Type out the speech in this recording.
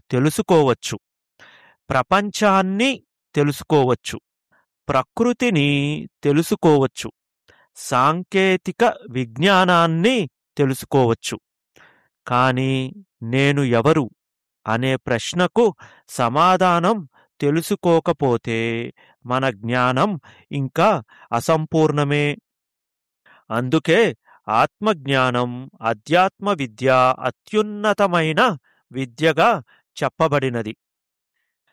తెలుసుకోవచ్చు ప్రపంచాన్ని తెలుసుకోవచ్చు ప్రకృతిని తెలుసుకోవచ్చు సాంకేతిక విజ్ఞానాన్ని తెలుసుకోవచ్చు కానీ నేను ఎవరు అనే ప్రశ్నకు సమాధానం తెలుసుకోకపోతే మన జ్ఞానం ఇంకా అసంపూర్ణమే అందుకే ఆత్మజ్ఞానం అధ్యాత్మ విద్య అత్యున్నతమైన విద్యగా చెప్పబడినది